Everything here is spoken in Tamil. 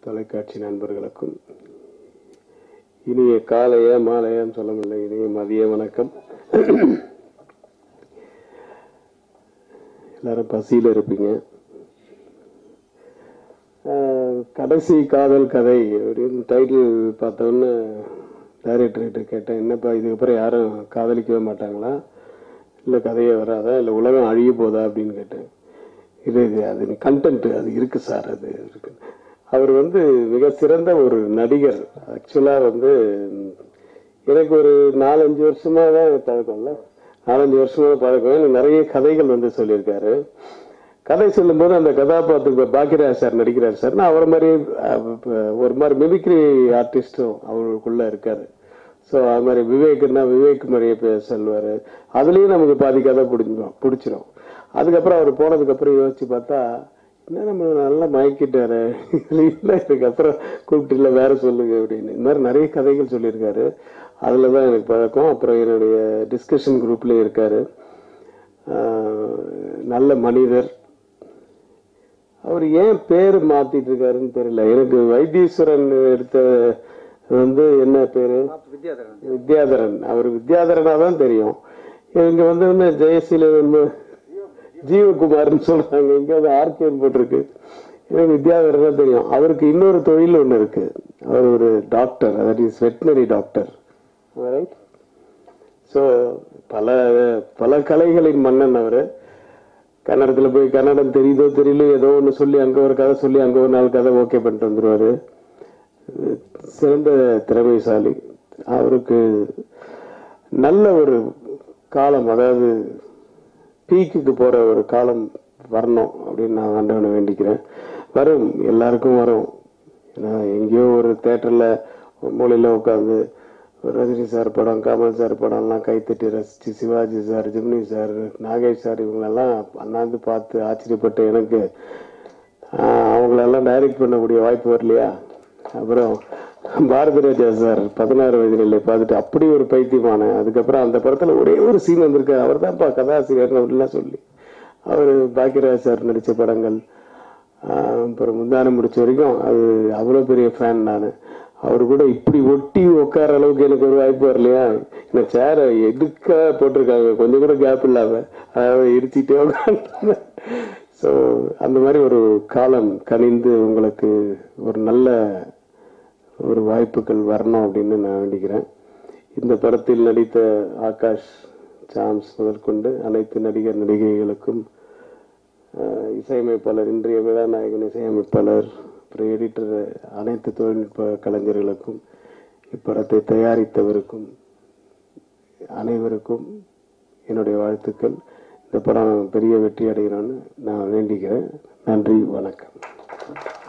தொலைக்காட்சி நண்பர்களுக்கும் இனிய காலைய மாலையான்னு சொல்ல முடியல இனிய மதிய வணக்கம் எல்லாரும் பசியில் இருப்பீங்க ஆஹ், கடைசி காதல் கதை அப்படின்னு டைட்டில் பார்த்தோன்னே டைரக்டர்கிட்ட கேட்டேன் என்னப்பா இதுக்கப்புறம் யாரும் காதலிக்கவே மாட்டாங்களா இல்லை கதையே வராதா இல்லை உலகம் அழிய போதா அப்படின்னு கேட்டேன் இது இது அது கண்டென்ட் அது இருக்கு சார் அது இருக்கு அவர் வந்து மிக சிறந்த ஒரு நடிகர் ஆக்சுவலாக வந்து எனக்கு ஒரு நாலஞ்சு வருஷமா தான் பழக்கம்ல நாலஞ்சு வருஷமா பழக்கம் எனக்கு நிறைய கதைகள் வந்து சொல்லியிருக்காரு கதை சொல்லும்போது அந்த கதாபாத்திரம் பாக்கியராஜ் சார் நடிக்கிறார் சார் நான் அவரை மாதிரி அஹ், ஒரு மாதிரி மிமிக்ரி ஆர்டிஸ்டும் அவருக்குள்ள இருக்காரு ஸோ அது மாதிரி விவேக்னா விவேக் மாதிரியே பே- சொல்லுவாரு அதுலயும் நமக்கு பாதி கதை பிடிச்சிடும் பிடிச்சிரும் அதுக்கப்புறம் அவர் போனதுக்கு அப்புறம் யோசிச்சு பார்த்தா என்ன நம்ம நல்லா மயக்கிட்டாரு இல்லை இதுக்கப்புறம் கூப்பிட்டு இல்லை வேற சொல்லுங்க அப்படின்னு இந்த மாதிரி நிறைய கதைகள் சொல்லியிருக்காரு அதில் தான் எனக்கு பழக்கம் அப்புறம் என்னுடைய டிஸ்கஷன் குரூப்லேயும் இருக்காரு ஆஹ் நல்ல மனிதர் அவர் ஏன் பேர் மாத்திட்டு இருக்காருன்னு தெரியல எனக்கு வைத்தீஸ்வரன் எடுத்த வந்து என்ன பேரு வித்யாதரன் வித்யாதரன் அவர் வித்யாதரனா தான் தெரியும் இங்க வந்து என்ன ஜெயசீலன் ஜீவகுமார்னு சொல்றாங்க இங்க வந்து ஆர்கேன் போட்டிருக்கு எனக்கு வித்யாதரன் தான் தெரியும் அவருக்கு இன்னொரு தொழில் ஒண்ணு இருக்கு அவர் ஒரு doctor that is veterinary doctor right so பல பல கலைகளின் மன்னன் அவரு கன்னடத்துல போய் கன்னடம் தெரியுதோ தெரியல ஏதோ ஒண்ணு சொல்லி அங்க ஒரு கதை சொல்லி அங்க ஒரு நாலு கதை ஓகே பண்ணிட்டு வந்துருவாரு சிறந்த திறமைசாலி அவருக்கு நல்ல ஒரு காலம் அதாவது பீக்குக்கு போற ஒரு காலம் வரணும் அப்படின்னு நான் ஆண்டவனை வேண்டிக்கிறேன் வரும் எல்லாருக்கும் வரும் ஏன்னா எங்கேயோ ஒரு தேட்டர்ல மூலையில உட்காந்து ஒரு ரஜினி சார் படம் கமல் சார் படம்லாம் கைத்தட்டி ரசிச்சு Sivaji sir Gemini sir Nagesh sir இவங்களெல்லாம் அண்ணாந்து பார்த்து ஆச்சரியப்பட்டு எனக்கு ஆஹ், அவங்களெல்லாம் டைரக்ட் பண்ணக்கூடிய வாய்ப்பு வரலையா அப்புறம் பாரதி ராஜா சார் பதினாறு வயதிலே பார்த்துட்டு அப்படி ஒரு பைத்தியமான அதுக்கப்புறம் அந்த படத்துல ஒரே ஒரு சீன் வந்திருக்கு அவர் தான்ப்பா கதாசிரியர் அப்படிலாம் சொல்லி அவர் பாக்கியராஜ் சார் நடிச்ச படங்கள் ஆஹ் அப்புறம் முந்தானம் முடிச்ச வரைக்கும் அது அவ்வளோ பெரிய ஃபேன் நான் அவர் கூட இப்படி ஒட்டி உட்கார அளவுக்கு எனக்கு ஒரு வாய்ப்பு வரலையா இந்த சேரை எதுக்க போட்டிருக்காங்க கொஞ்சம் கூட கேப் இல்லாம அதாவது இடிச்சிட்டே உட்காந்து ஸோ அந்த மாதிரி ஒரு காலம் கனிந்து உங்களுக்கு ஒரு நல்ல ஒரு வாய்ப்புகள் வரணும் அப்படின்னு நான் வேண்டிக்கிறேன் இந்த படத்தில் நடித்த ஆகாஷ் சாம்ஸ் முதற்கொண்டு அனைத்து நடிகர் நடிகைகளுக்கும் ஆஹ், இசையமைப்பாளர் இன்றைய விழாநாயகன் இசையமைப்பாளர் அப்புறம் எடிட்டர் அனைத்து தொழில்நுட்ப கலைஞர்களுக்கும் இப்படத்தை தயாரித்தவருக்கும் அனைவருக்கும் என்னுடைய வாழ்த்துக்கள் இந்த படம் பெரிய வெற்றி அடையணும்னு நான் வேண்டிக்கிறேன் நன்றி வணக்கம்